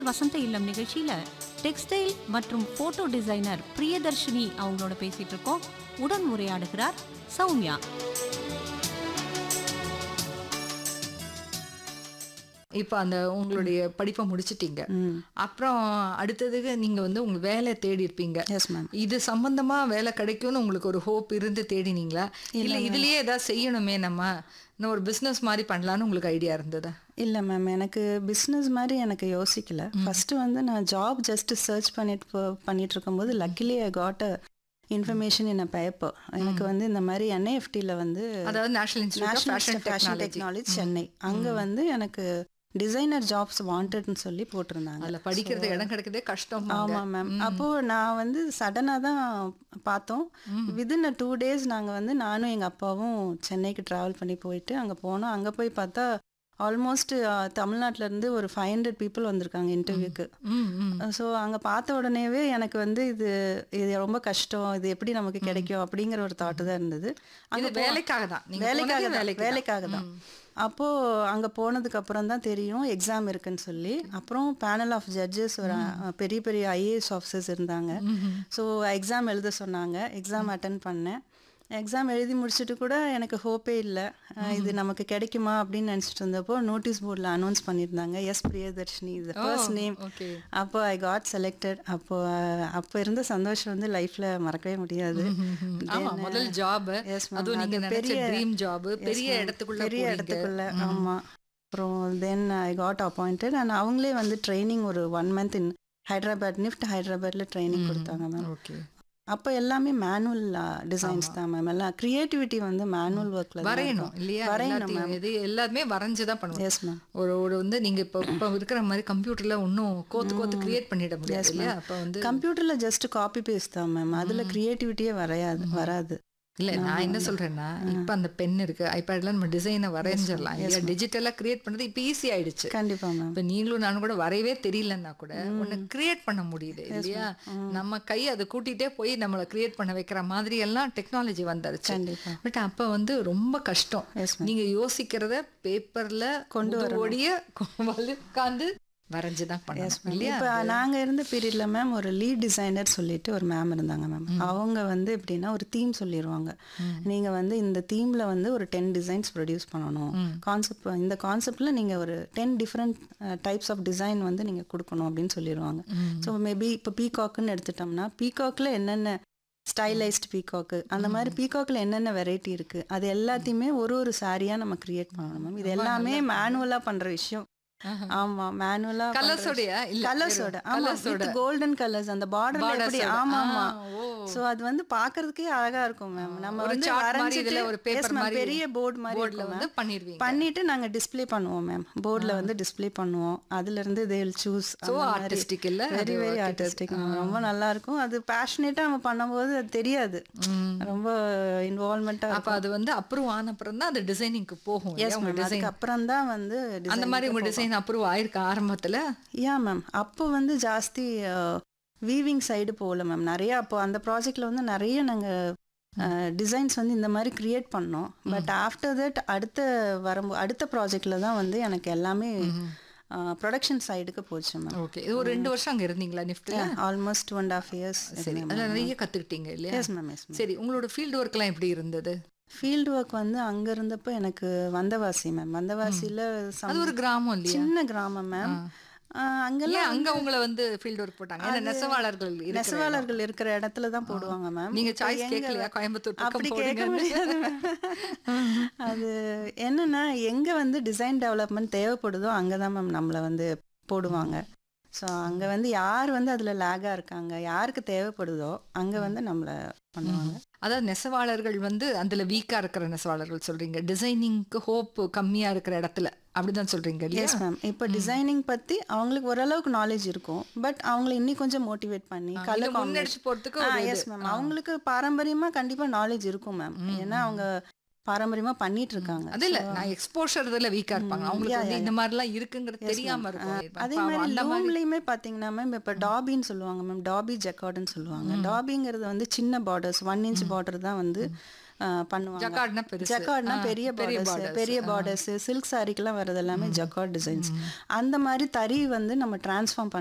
வசந்த இல்லம் நிகழ்ச்சியில டெக்ஸ்டைல் மற்றும் போட்டோ டிசைனர் பிரியதர்ஷினி அவங்களோட பேசிட்டு இருக்கோம் உடன் உரையாடுகிறார் சௌமியா இப்போ அந்த உங்களுடைய படிப்பை முடிச்சிட்டீங்க ம் அப்புறம் அடுத்ததுக்கு நீங்க வந்து உங்க வேலை தேடி இருப்பீங்க எஸ் மேம் இது சம்பந்தமா வேலை கிடைக்கும்னு உங்களுக்கு ஒரு ஹோப் இருந்து தேடினீங்களா இல்ல இதுலயே ஏதாவது செய்யணுமே நம்ம இன்னும் ஒரு பிசினஸ் மாதிரி பண்ணலாம்னு உங்களுக்கு ஐடியா இருந்ததா இல்லை மேம் எனக்கு பிஸ்னஸ் மாதிரி எனக்கு யோசிக்கல ஃபர்ஸ்ட் வந்து நான் ஜாப் ஜஸ்ட் சர்ச் பண்ணிட்டு போ- பண்ணிட்டு இருக்கும்போது luckily I got a information in a paper எனக்கு வந்து இந்த மாதிரி என்ஐஎஃப்டியில் வந்து அதாவது national institute of national fashion fashion technology technology Chennai அங்கே வந்து எனக்கு டிசைனர் ஜாப்ஸ் வாண்டட்னு சொல்லி போட்டிருந்தாங்க அதுல படிக்கிறது இடம் கிடைக்கிறதே கஷ்டம் ஆமாம் மேம் அப்போ நான் வந்து சடனாக தான் பார்த்தோம் வித்தின் அ டூ டேஸ் நாங்கள் வந்து நானும் எங்கள் அப்பாவும் சென்னைக்கு ட்ராவல் பண்ணி போயிட்டு அங்கே போனோம் அங்கே போய் பார்த்தா ஆல்மோஸ்ட் தமிழ்நாட்டுல இருந்து ஒரு ஃபைவ் ஹண்ட்ரட் பீப்புள் வந்திருக்காங்க இன்டர்வியூக்கு ம், ம். ஸோ அங்கே பார்த்த உடனேவே எனக்கு வந்து இது இது ரொம்ப கஷ்டம் இது எப்படி நமக்கு கிடைக்கும் அப்படிங்கிற ஒரு தாட்டு தான் இருந்தது இது அங்கே வேலைக்காக தான் நீங்க வேலைக்காக போனதே தான் வேலைக்கு வேலைக்காக தான் அப்போது அங்கே போனதுக்கு அப்புறம் தான் தெரியும் எக்ஸாம் இருக்குன்னு சொல்லி அப்புறம் பேனல் ஆஃப் ஜட்ஜஸ் ஒரு அஹ், பெரிய பெரிய ஐஏஎஸ் ஆஃபீஸர்ஸ் இருந்தாங்க ஸோ எக்ஸாம் எழுத சொன்னாங்க எக்ஸாம் அட்டன் பண்ணேன் எக்ஸாம் எழுதி முடிச்சுட்டு கூட எனக்கு ஹோப்பே இல்லை இது நமக்கு கிடைக்குமா அப்படின்னு நினச்சிட்டு இருந்தப்போ நோட்டீஸ் போர்டில் அனௌன்ஸ் பண்ணியிருந்தாங்க எஸ் பிரியதர்ஷினி இது ஃபர்ஸ்ட் நேம் ஓகே அப்போ ஐ காட் செலக்டட் அப்போ அஹ், அப்போ இருந்த சந்தோஷம் வந்து லைஃப்ல மறக்கவே முடியாது ஆமா முதல் ஜாப் Yes, ma'am. அதுவும் நீங்க அது நினைச்ச பெரிய- ட்ரீம் ஜாப் Yes, பெரிய ma'am. இடத்துக்குள்ள பெரிய போறீங்க. இடத்துக்குள்ள ஆமா அப்புறம் then I got appointed and அவங்களே வந்து ட்ரைனிங் ஒரு one month in Hyderabad NIFT ஹைதராபாத்ல ட்ரைனிங் கொடுத்தாங்க மேம் ஓகே அப்போ எல்லாமே மேனுவல் டிசைன்ஸ் தான் மேம் எல்லாம் கிரியேட்டிவிட்டி வந்து மேனுவல் ஒர்க்ல வரையணும் இல்லையா வரையணும் எல்லாத்தையும் இது எல்லாமே வரைஞ்சு தான் பண்ணுவோம் எஸ் மேம் ஒரு ஒரு வந்து நீங்க இப்போ இப்போ இருக்கிற மாதிரி கம்ப்யூட்டர்ல ஒன்றும் கோத்து கோத்து கிரியேட் பண்ணிட முடியாது இல்லையா அப்போ வந்து கம்ப்யூட்டர்ல ஜஸ்ட் காப்பி பேஸ்ட் தான் மேம் அதுல கிரியேட்டிவிட்டியே வரையாது வராது இல்ல நான் என்ன சொல்றேன்னா இப்ப அந்த பென் இருக்கு ஐபேட்ல நம்ம டிசைனை வரைஞ்சிடலாம் இல்லையா டிஜிட்டலா கிரியேட் பண்றது இப்ப ஈஸி ஆயிடுச்சு கண்டிப்பா மேம் இப்ப நீங்களும் நானும் கூட வரையவே தெரியலன்னா கூட ஒன்னு கிரியேட் பண்ண முடியுது இல்லையா நம்ம கை அதை கூட்டிட்டே போய் நம்மள கிரியேட் பண்ண வைக்கிற மாதிரி எல்லாம் டெக்னாலஜி வந்துருச்சு கண்டிப்பா பட் அப்ப வந்து ரொம்ப கஷ்டம் Yes, நீங்க யோசிக்கிறத பேப்பர்ல கொண்டு ஓடிய உட்காந்து வரைஞ்சு தான் பண்ணணும் இல்லையா இப்போ நாங்க இருந்த பீரியட்ல மேம் ஒரு லீட் டிசைனர் சொல்லிட்டு ஒரு மேம் இருந்தாங்க மேம் அவங்க வந்து எப்படின்னா ஒரு தீம் சொல்லிடுவாங்க நீங்க வந்து இந்த தீம்ல வந்து ஒரு டென் டிசைன்ஸ் ப்ரொடியூஸ் பண்ணணும் கான்செப்ட் இந்த கான்செப்ட்ல நீங்க ஒரு ten different types of design வந்து நீங்க கொடுக்கணும் அப்படின்னு சொல்லிடுவாங்க ஸோ மேபி இப்போ பீகாக்குன்னு எடுத்துட்டோம்னா பீகாக்ல என்னென்ன ஸ்டைலைஸ்ட் பீகாக்கு அந்த மாதிரி பீகாக்ல என்னென்ன வெரைட்டி இருக்கு அது எல்லாத்தையுமே ஒரு ஒரு சாரியா நம்ம கிரியேட் பண்ணணும் மேம் இது எல்லாமே மேனுவலா பண்ற விஷயம் ஆமா மேனுவலா கலர்ஸோடயா இல்ல கலர்ஸோட ஆமா கலர்ஸோட வித் கோல்டன் கலர்ஸ் அந்த பார்டர்ல எப்படி Borders-ஓட. ஆமா ஆமா ஆ, ஓ. சோ அது வந்து பாக்குறதுக்கே அழகா இருக்கும் மேம் நம்ம ஒரு வந்து chart மாதிரி வரைஞ்சிட்டு இதுல ஒரு paper yes, ma'am, மாதிரி பெரிய போர்டு மாதிரி போர்ட்ல இருக்கும் வந்து ma'am. பண்ணிடுவீங்க பண்ணிட்டு நாங்க டிஸ்ப்ளே பண்ணுவோம் மேம் போர்டுல வந்து டிஸ்ப்ளே பண்ணுவோம் அதுல இருந்து they will choose so artistic இல்ல வெரி வெரி ஆர்டிஸ்டிக் ரொம்ப நல்லா இருக்கும் அது பேஷனேட்டா நம்ம பண்ணும்போது அது தெரியாது ரொம்ப இன்வால்மெண்டா அப்ப அது வந்து அப்ரூவ் ஆன அப்புறம் தான் அந்த டிசைனிங்க்கு போகும் இல்லையா? எஸ் உங்க மேம் டிசைன் அதுக்கு அப்புறம் தான் வந்து அந்த மாதிரி உங்க டிசைன் அப்ரூவ் ஆயிருக்கு ஆரம்பத்துல யா மேம் அப்போ வந்து ஜாஸ்தி வீவிங் சைடு போகல மேம் நிறைய அப்போ அந்த ப்ராஜெக்ட்ல வந்து நிறைய நாங்கள் டிசைன்ஸ் வந்து இந்த மாதிரி கிரியேட் பண்ணோம் பட் ஆஃப்டர் தட் அடுத்த வரும்போ அடுத்த ப்ராஜெக்ட்ல தான் வந்து எனக்கு எல்லாமே ப்ரொடக்ஷன் சைடுக்கு போச்சு மேம் ஓகே இது ஒரு ரெண்டு வருஷம் அங்க இருந்தீங்களா நிஃப்ட்ல almost two and half years சரி அதுல நிறைய கத்துக்கிட்டீங்க இல்லையா எஸ் மேம் எஸ் மேம் சரி உங்களோட ஃபீல்டு ஒர்க்லாம் எப்படி இருந்தது ஃபீல்டு ஒர்க் வந்து அங்க இருந்தப்போ எனக்கு வந்தவாசி மேம் வந்தவாசியில some அது ஒரு கிராமம் இல்லையா சின்ன கிராமம் மேம் அங்கெல்லாம் ஏன் அங்க உங்களை வந்து ஃபீல்டு ஒர்க் போட்டாங்க ஏன்னா நெசவாளர்கள் இருக்கிற நெசவாளர்கள் இருக்கிற இடத்துல தான் போடுவாங்க மேம் நீங்க இப்ப சாய்ஸ் எங்க- கேட்கலையா கோயம்புத்தூர் பக்கம் அப்படி கேட்க போடுங்கன்னு? முடியாது ma'am. அது என்னன்னா எங்க வந்து டிசைன் டெவலப்மெண்ட் தேவைப்படுதோ அங்கதான் மேம் நம்மளை வந்து போடுவாங்க ஸோ அங்க வந்து யார் வந்து அதுல லேகா இருக்காங்க யாருக்கு தேவைப்படுதோ அங்க வந்து நம்மளை பண்ணுவாங்க அதாவது நெசவாளர்கள் வந்து அதுல வீக்கா இருக்கிற நெசவாளர்கள் சொல்றீங்க டிசைனிங்க்கு ஹோப் கம்மியா இருக்கிற இடத்துல அப்படிதான் சொல்றீங்க இல்லையா எஸ் மேம் இப்போ டிசைனிங் பத்தி அவங்களுக்கு ஓரளவுக்கு நாலேஜ் இருக்கும் பட் அவங்கள இன்னும் கொஞ்சம் மோட்டிவேட் பண்ணி இதை கலர் முன்னெடுத்து போறதுக்கு ஒரு எஸ் மேம் அவங்களுக்கு பாரம்பரியமா கண்டிப்பா நாலேஜ் இருக்கும் மேம் ஏன்னா அவங்க பாரம்பரியமா பண்ணிட்டு இருக்காங்க அது இல்ல நான் எக்ஸ்போஷர் இதுல வீக்கா இருப்பாங்க அவங்களுக்கு yeah, வந்து yeah, இந்த மாதிரி எல்லாம் இருக்குங்கிறது தெரியாம இருக்கும் அதே பாவம், மாதிரி அந்த மாதிரி லூம்லயுமே பாத்தீங்கன்னா மேம் இப்ப டாபின்னு சொல்லுவாங்க மேம் டாபி ஜக்கார்டுன்னு சொல்லுவாங்க டாபிங்கிறது வந்து சின்ன பார்டர்ஸ் ஒன் இன்ச் பார்டர் தான் வந்து அஹ், பண்ணுவாங்க ஜக்கார்ட்னா பெருசு. ஜக்கார்ட்னா ஆ, பெரிய பெரிய பார்டர்ஸ் borders. பெரிய பார்டர்ஸ் சில்க் சாரிக்கெல்லாம் வர்றது எல்லாமே ஜக்கார்ட் டிசைன்ஸ் அந்த மாதிரி தறி வந்து நம்ம டிரான்ஸ்ஃபார்ம்